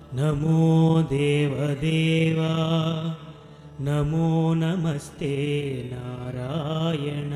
నమో దేవదేవా నమో నమస్తే నారాయణ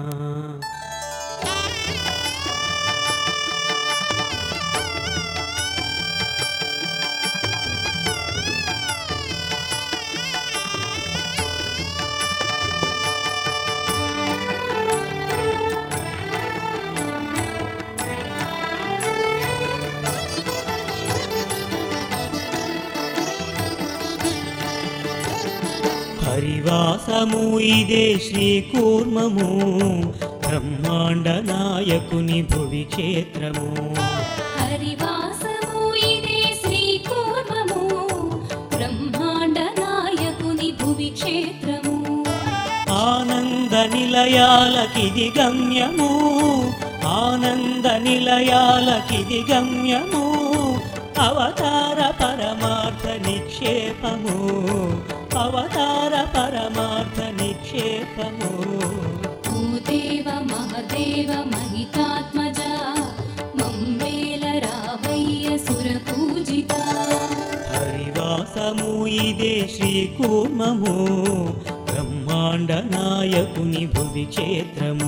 హరివాసము ఇదే శ్రీకూర్మము బ్రహ్మాండ నాయకుని భువి క్షేత్రము హరివాసము ఇదే శ్రీకూర్మము బ్రహ్మాండ నాయకుని భువి క్షేత్రము ఆనంద నిలయాలకిది గమ్యము ఆనంద నిలయాలకిది గమ్యము అవతార పరమార్థ నిక్షేపము అవతార పరమార్థ నిక్షేపము ఓ దేవ మహదేవ మహితాత్మజ మమ్మేల రావయ్య సుర పూజిత హరివాసము ఇదే శ్రీకూర్మము బ్రహ్మాండ నాయకుని భువి క్షేత్రము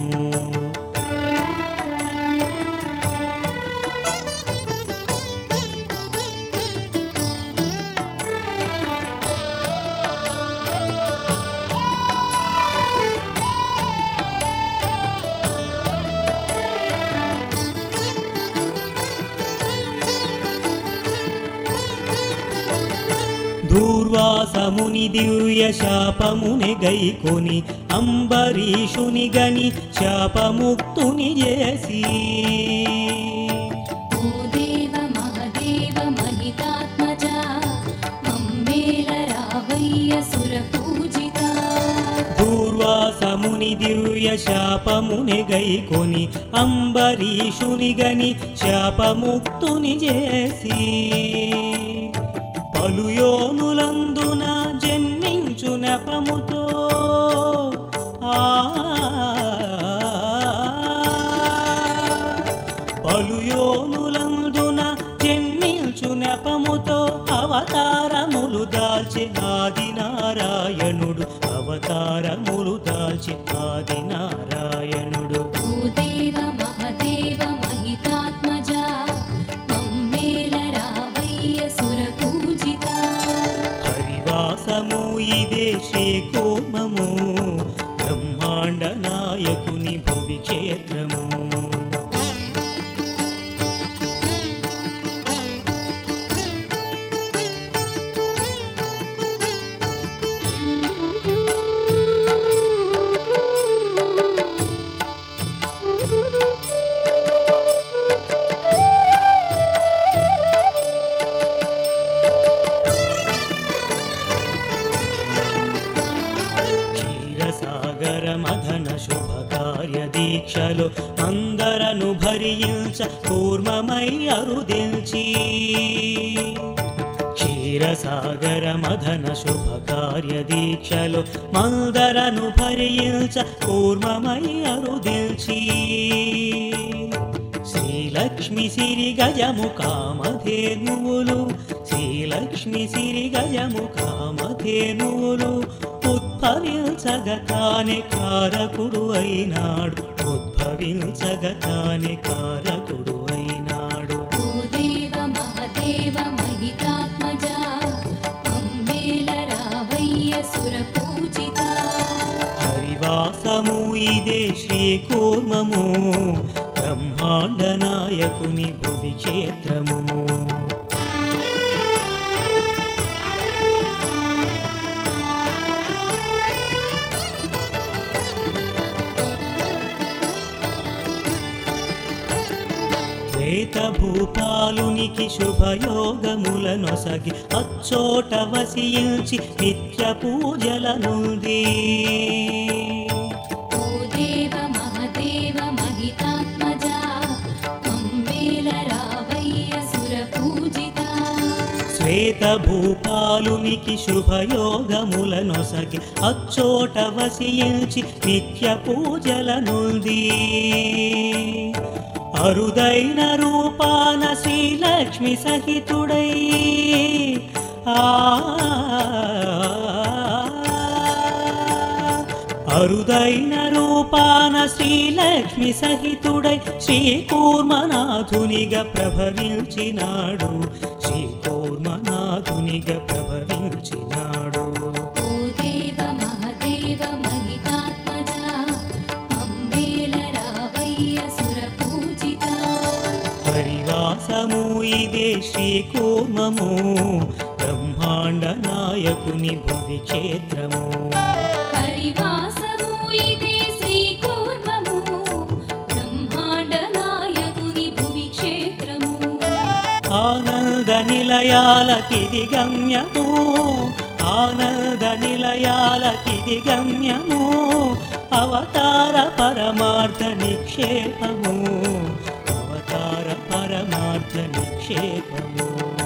దూర్వాసముని దివ్య శాపముని గైకొని అంబరీషుని గని శాపముక్తుని చేసి ఓ దేవ మహదేవ మహితాత్మజ మమ్మేల రావయ్య సుర పూజిత దూర్వాసముని దివ్య శాపముని గైకొని అంబరీషుని గని శాపముక్తుని చేసి పలుయోనులందున జన్మించు నెపముతో ఆ పలుయోనులందున జన్మించు నెపముతో అవతారములు దాల్చి ఆది నారాయణుడు అవతారములు దాల్చి ఆది నారాయణుడు ఓ దేవ మహదేవ మహితాత్మజ మమ్మేల రావయ్య సుర పూజిత హరివాసము ఇదే శ్రీకోమము బ్రహ్మాండ నాయకుని భువి క్షేత్రము క్షీరసాగర మదన శుభ కార్య దీక్షలు అందరను భరించ కూర్మమై అరుదించి క్షీరసాగర మదన శుభ కార్య దీక్షలు మందరను భరించ కూర్మమై అరుదించి శ్రీలక్ష్మి సిరి గజము కామధేనువులు శ్రీలక్ష్మి సిరి గజము కామధేనువులు ఉద్భవించగతానే కారకుడు అయినాడు ఉద్భవించగతానే కారకుడు అయినాడు ఓ దేవ మహదేవ మహితాత్మజ మమ్మేల రావయ్య సుర పూజిత హరివాసము ఇదే శ్రీకూర్మము బ్రహ్మాండ నాయకుని భువి క్షేత్రము శ్వేత భూపాలునికి శుభయోగముల నొసగి అచ్చోట వసించి నిత్య పూజల నుండి ఓ దేవ మహదేవ మహితాత్మజ మమ్మేల రావయ్య సుర పూజిత శ్వేత భూపాలునికి శుభయోగముల నొసగి అచ్చోట వసించి నిత్య పూజల నుండి అరుదైన రూపాన శ్రీలక్ష్మి సహితుడై ఆ అరుదైన రూపాన శ్రీలక్ష్మి సహితుడై శ్రీకూర్మనాథునిగా ప్రభవించినాడు శ్రీకూర్మనాథునిగా ప్రభవించినాడు ఓ దేవ మహదేవ మహితాత్మజా అంబేల రావయ్య సురపూజిత హరివాసము ఇదే శ్రీకూర్మము బ్రహ్మాండ నాయకుని భువి క్షేత్రము హరివాసము ఇదే శ్రీకూర్మము బ్రహ్మాండ నాయకుని భువి క్షేత్రము ఆనంద నిలయాలకిది గమ్యము ఆనంద నిలయాలకిది గమ్యము అవతార పరమార్థ నిక్షేపము అవతార పరమార్థ నిక్షేపము